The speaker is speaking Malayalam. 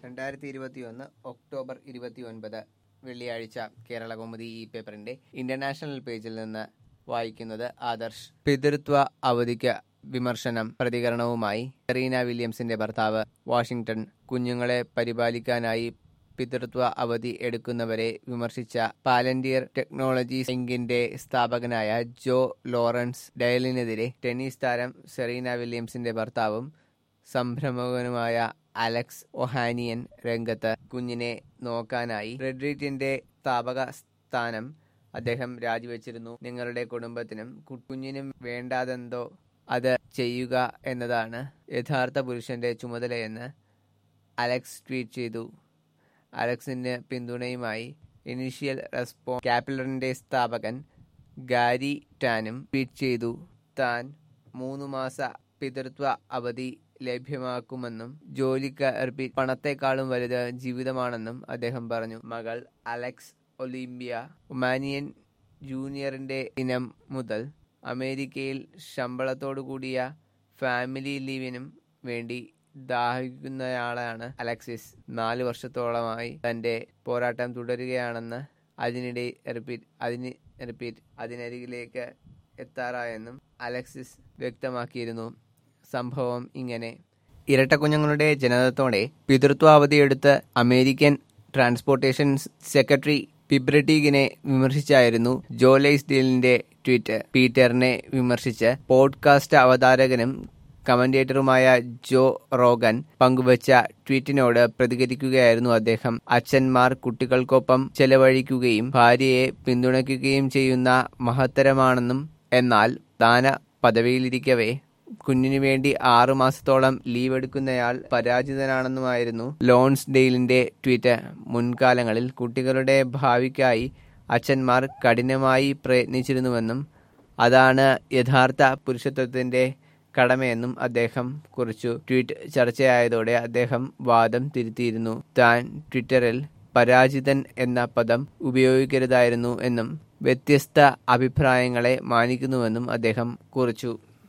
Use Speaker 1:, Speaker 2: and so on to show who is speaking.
Speaker 1: രണ്ടായിരത്തി ഇരുപത്തിയൊന്ന് ഒക്ടോബർ ഇരുപത്തിയൊൻപത് വെള്ളിയാഴ്ച കേരള കൗമുദി ഈ പേപ്പറിന്റെ ഇന്റർനാഷണൽ പേജിൽ നിന്ന് വായിക്കുന്നത് ആദർശ് പിതൃത്വ അവധിക്ക് വിമർശനം പ്രതികരണവുമായി സെറീന വില്യംസിന്റെ ഭർത്താവ് വാഷിംഗ്ടൺ കുഞ്ഞുങ്ങളെ പരിപാലിക്കാനായി പിതൃത്വ അവധി എടുക്കുന്നവരെ വിമർശിച്ച പാലന്റിയർ ടെക്നോളജീസ് ഇങ്കിന്റെ സ്ഥാപകനായ ജോ ലോറൻസ് ഡയലിനെതിരെ ടെന്നീസ് താരം സെറീന വില്യംസിന്റെ ഭർത്താവും സംരംഭകനുമായ അലക്സ് ഒഹാനിയൻ രംഗത്ത് കുഞ്ഞിനെ നോക്കാനായി റെഡ്രിറ്റിന്റെ സ്ഥാപക സ്ഥാനം അദ്ദേഹം രാജിവെച്ചിരുന്നു നിങ്ങളുടെ കുടുംബത്തിനും കു- കുഞ്ഞിനും വേണ്ടാതെന്തോ അത് ചെയ്യുക എന്നതാണ് യഥാർത്ഥ പുരുഷന്റെ ചുമതലയെന്ന് അലക്സ് ട്വീറ്റ് ചെയ്തു അലക്സിന് പിന്തുണയുമായി ഇനീഷ്യൽ റെസ്പോൺ ക്യാപിലറിന്റെ സ്ഥാപകൻ ഗാരി ടാനും ട്വീറ്റ് ചെയ്തു താൻ മൂന്ന് മാസ പിതൃത്വ അവധി ലഭ്യമാക്കുമെന്നും ജോലിക്ക് അർപ്പി പണത്തെക്കാളും വലുത് ജീവിതമാണെന്നും അദ്ദേഹം പറഞ്ഞു മകൾ അലക്സ് ഒലിമ്പിയ ഉമാനിയൻ ജൂനിയറിന്റെ ദിനം മുതൽ അമേരിക്കയിൽ ശമ്പളത്തോടു കൂടിയ ഫാമിലി ലീവിനും വേണ്ടി ദാഹിക്കുന്നയാളാണ് അലക്സിസ് നാല് വർഷത്തോളമായി തന്റെ പോരാട്ടം തുടരുകയാണെന്ന് അതിനിടെ റിപ്പീറ്റ് അതിന് റിപ്പീറ്റ് അതിനരികിലേക്ക് എത്താറായെന്നും അലക്സിസ് വ്യക്തമാക്കിയിരുന്നു സംഭവം ഇങ്ങനെ ഇരട്ടക്കുഞ്ഞുങ്ങളുടെ ജനനത്തോടെ പിതൃത്വാവധിയെടുത്ത് അമേരിക്കൻ ട്രാൻസ്പോർട്ടേഷൻ സെക്രട്ടറി പിബ്രട്ടീഗിനെ വിമർശിച്ചായിരുന്നു ജോലൈസ് ഡീലിന്റെ ട്വീറ്റ് പീറ്ററിനെ വിമർശിച്ച് പോഡ്കാസ്റ്റ് അവതാരകനും കമന്റേറ്ററുമായ ജോ റോഗൻ പങ്കുവച്ച ട്വീറ്റിനോട് പ്രതികരിക്കുകയായിരുന്നു അദ്ദേഹം അച്ഛന്മാർ കുട്ടികൾക്കൊപ്പം ചെലവഴിക്കുകയും ഭാര്യയെ പിന്തുണയ്ക്കുകയും ചെയ്യുന്ന മഹത്തരമാണെന്നും എന്നാൽ ദാന പദവിയിലിരിക്കവേ കുഞ്ഞിനു വേണ്ടി ആറു മാസത്തോളം ലീവ് എടുക്കുന്നയാൾ പരാജിതനാണെന്നുമായിരുന്നു ലോൺസ് ഡെയിലിന്റെ ട്വീറ്റ് മുൻകാലങ്ങളിൽ കുട്ടികളുടെ ഭാവിക്കായി അച്ഛന്മാർ കഠിനമായി പ്രയത്നിച്ചിരുന്നുവെന്നും അതാണ് യഥാർത്ഥ പുരുഷത്വത്തിന്റെ കടമയെന്നും അദ്ദേഹം കുറിച്ചു ട്വീറ്റ് ചർച്ചയായതോടെ അദ്ദേഹം വാദം തിരുത്തിയിരുന്നു താൻ ട്വിറ്ററിൽ പരാജിതൻ എന്ന പദം ഉപയോഗിക്കരുതായിരുന്നു എന്നും വ്യത്യസ്ത അഭിപ്രായങ്ങളെ മാനിക്കുന്നുവെന്നും അദ്ദേഹം കുറിച്ചു